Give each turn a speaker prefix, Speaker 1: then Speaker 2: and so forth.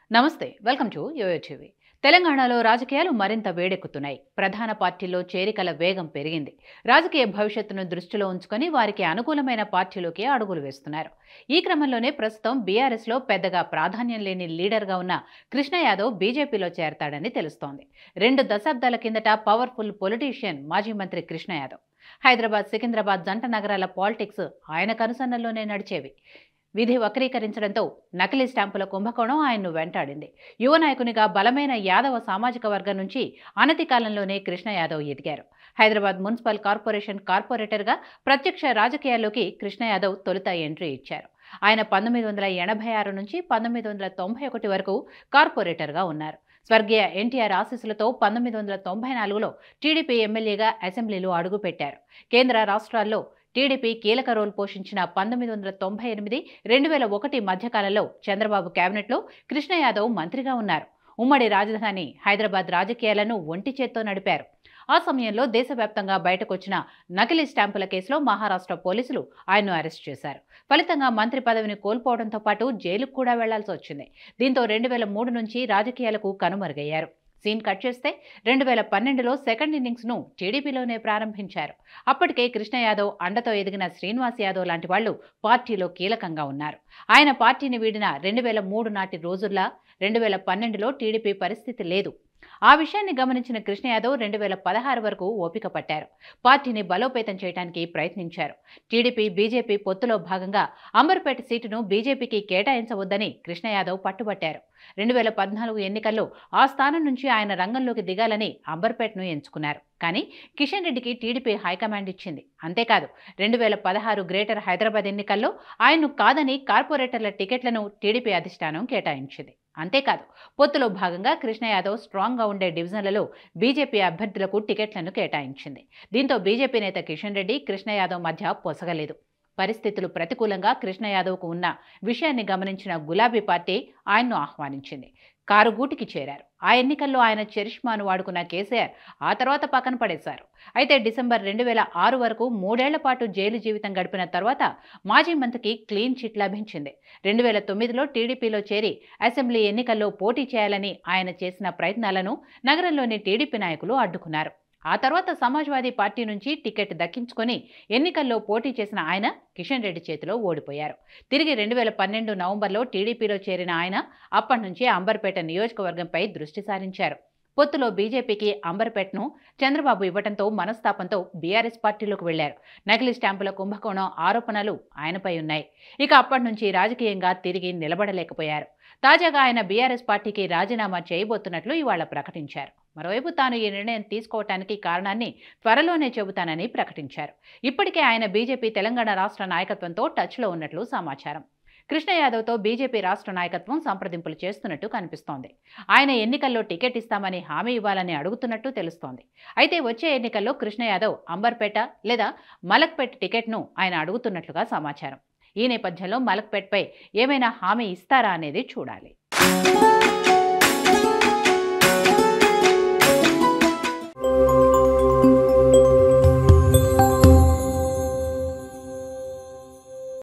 Speaker 1: నమస్తే welcome to yo-yo TV తెలంగాణలో రాజకీయాలు మరింత వేడెక్కుతున్నాయి ప్రధాన పార్టీల్లో చేరికల వేగం పెరిగింది రాజకీయ భవిష్యత్తును దృష్టిలో ఉంచుకొని వారికి అనుకూలమైన పార్టీలోకి అడుగులు వేస్తున్నారు ఈ క్రమంలోనే ప్రస్తుతం బీఆర్ఎస్లో పెద్దగా ప్రాధాన్యం లేని లీడర్గా ఉన్న కృష్ణ యాదవ్ బీజేపీలో చేరతాడని తెలుస్తోంది రెండు దశాబ్దాల కిందట పవర్ఫుల్ పొలిటీషియన్ మాజీ మంత్రి కృష్ణ యాదవ్ హైదరాబాద్ సికింద్రాబాద్ జంట నగరాల పాలిటిక్స్ ఆయన కనుసన్నల్లోనే నడిచేవి విధి వక్రీకరించడంతో నకిలీ స్టాంపుల కుంభకోణం ఆయన్ను వెంటాడింది యువ నాయకునిగా బలమైన యాదవ సామాజిక వర్గం నుంచి అనతి కాలంలోనే కృష్ణ యాదవ్ ఎదిగారు హైదరాబాద్ మున్సిపల్ కార్పొరేషన్ కార్పొరేటర్గా ప్రత్యక్ష రాజకీయాల్లోకి కృష్ణ యాదవ్ తొలుత ఎంట్రీ ఇచ్చారు ఆయన పంతొమ్మిది వందల ఎనభై ఆరు నుంచి పంతొమ్మిది వందల తొంభై ఒకటి వరకు కార్పొరేటర్గా ఉన్నారు స్వర్గీయ ఎన్టీఆర్ ఆశీస్సులతో పంతొమ్మిది వందల తొంభై నాలుగులో టీడీపీ ఎమ్మెల్యేగా అసెంబ్లీలో అడుగుపెట్టారు కేంద్ర రాష్ట్రాల్లో టీడీపీ కీలక రోల్ పోషించిన పంతొమ్మిది వందల తొంభై ఎనిమిది రెండు వేల ఒకటి మధ్యకాలంలో చంద్రబాబు కేబినెట్లో కృష్ణ యాదవ్ మంత్రిగా ఉన్నారు ఉమ్మడి రాజధాని హైదరాబాద్ రాజకీయాలను ఒంటి చేత్తో నడిపారు ఆ సమయంలో దేశవ్యాప్తంగా బయటకొచ్చిన నకిలీ స్టాంపుల కేసులో మహారాష్ట్ర పోలీసులు ఆయన్ను అరెస్ట్ చేశారు ఫలితంగా మంత్రి పదవిని కోల్పోవడంతో పాటు జైలుకు కూడా వెళ్లాల్సి వచ్చింది దీంతో రెండు వేల మూడు నుంచి రాజకీయాలకు కనుమరుగయ్యారు సీన్ కట్ చేస్తే రెండు వేల పన్నెండులో సెకండ్ ఇన్నింగ్స్ను టీడీపీలోనే ప్రారంభించారు అప్పటికే కృష్ణ యాదవ్ అండతో ఎదిగిన శ్రీనివాస్ యాదవ్ లాంటి వాళ్లు పార్టీలో కీలకంగా ఉన్నారు ఆయన పార్టీని వీడిన రెండు వేల మూడు నాటి రోజుల్లా రెండు వేల పన్నెండులో టీడీపీ పరిస్థితి లేదు ఆ విషయాన్ని గమనించిన కృష్ణ యాదవ్ రెండు వేల పదహారు వరకు ఓపిక పట్టారు పార్టీని బలోపేతం చేయడానికి ప్రయత్నించారు టీడీపీ బీజేపీ పొత్తులో భాగంగా అంబర్పేట సీటును బీజేపీకి కేటాయించవద్దని కృష్ణ యాదవ్ పట్టుబట్టారు రెండు వేల పద్నాలుగు ఎన్నికల్లో ఆ స్థానం నుంచి ఆయన రంగంలోకి దిగాలని అంబర్పేటను ఎంచుకున్నారు కానీ కిషన్ రెడ్డికి టీడీపీ హైకమాండ్ ఇచ్చింది అంతేకాదు రెండు వేల పదహారు గ్రేటర్ హైదరాబాద్ ఎన్నికల్లో ఆయన్ను కాదని కార్పొరేటర్ల టికెట్లను టీడీపీ అధిష్టానం కేటాయించింది అంతేకాదు పొత్తులో భాగంగా కృష్ణ యాదవ్ స్ట్రాంగ్గా ఉండే డివిజన్లలో బీజేపీ అభ్యర్థులకు టికెట్లను కేటాయించింది దీంతో బీజేపీ నేత కిషన్ రెడ్డి కృష్ణ యాదవ్ మధ్య పొసగలేదు పరిస్థితులు ప్రతికూలంగా కృష్ణ యాదవ్కు ఉన్న విషయాన్ని గమనించిన గులాబీ పార్టీ ఆయన్ను ఆహ్వానించింది కారు గూటికి చేరారు ఆ ఎన్నికల్లో ఆయన చరిష్మాను వాడుకున్న కేసీఆర్ ఆ తర్వాత పక్కన పడేశారు అయితే డిసెంబర్ రెండు వేల ఆరు వరకు మూడేళ్ల పాటు జైలు జీవితం గడిపిన తర్వాత మాజీ మంత్రికి క్లీన్ చిట్ లభించింది రెండు వేల తొమ్మిదిలో టీడీపీలో చేరి అసెంబ్లీ ఎన్నికల్లో పోటీ చేయాలని ఆయన చేసిన ప్రయత్నాలను నగరంలోని టీడీపీ నాయకులు అడ్డుకున్నారు ఆ తర్వాత సమాజ్వాదీ పార్టీ నుంచి టికెట్ దక్కించుకొని ఎన్నికల్లో పోటీ చేసిన ఆయన కిషన్ రెడ్డి చేతిలో ఓడిపోయారు తిరిగి రెండు వేల పన్నెండు నవంబర్లో టీడీపీలో చేరిన ఆయన అప్పటి నుంచి అంబర్పేట నియోజకవర్గంపై దృష్టి సారించారు పొత్తులో బీజేపీకి అంబర్పేటను చంద్రబాబు ఇవ్వడంతో మనస్తాపంతో బీఆర్ఎస్ పార్టీలోకి వెళ్లారు నకిలీ స్టాంపుల కుంభకోణం ఆరోపణలు ఆయనపై ఉన్నాయి ఇక అప్పటి నుంచి రాజకీయంగా తిరిగి నిలబడలేకపోయారు తాజాగా ఆయన బీఆర్ఎస్ పార్టీకి రాజీనామా చేయబోతున్నట్లు ఇవాళ ప్రకటించారు మరోవైపు తాను ఈ నిర్ణయం తీసుకోవటానికి కారణాన్ని త్వరలోనే చెబుతానని ప్రకటించారు ఇప్పటికే ఆయన బీజేపీ తెలంగాణ రాష్ట్ర నాయకత్వంతో టచ్లో ఉన్నట్లు సమాచారం కృష్ణ యాదవ్తో బీజేపీ రాష్ట్ర నాయకత్వం సంప్రదింపులు చేస్తున్నట్టు కనిపిస్తోంది ఆయన ఎన్నికల్లో టికెట్ ఇస్తామని హామీ ఇవ్వాలని అడుగుతున్నట్టు తెలుస్తోంది అయితే వచ్చే ఎన్నికల్లో కృష్ణ యాదవ్ అంబర్పేట లేదా మలక్పేట్ టికెట్ను ఆయన అడుగుతున్నట్లుగా సమాచారం ఈ నేపథ్యంలో మలక్పేట్పై ఏమైనా హామీ ఇస్తారా అనేది చూడాలి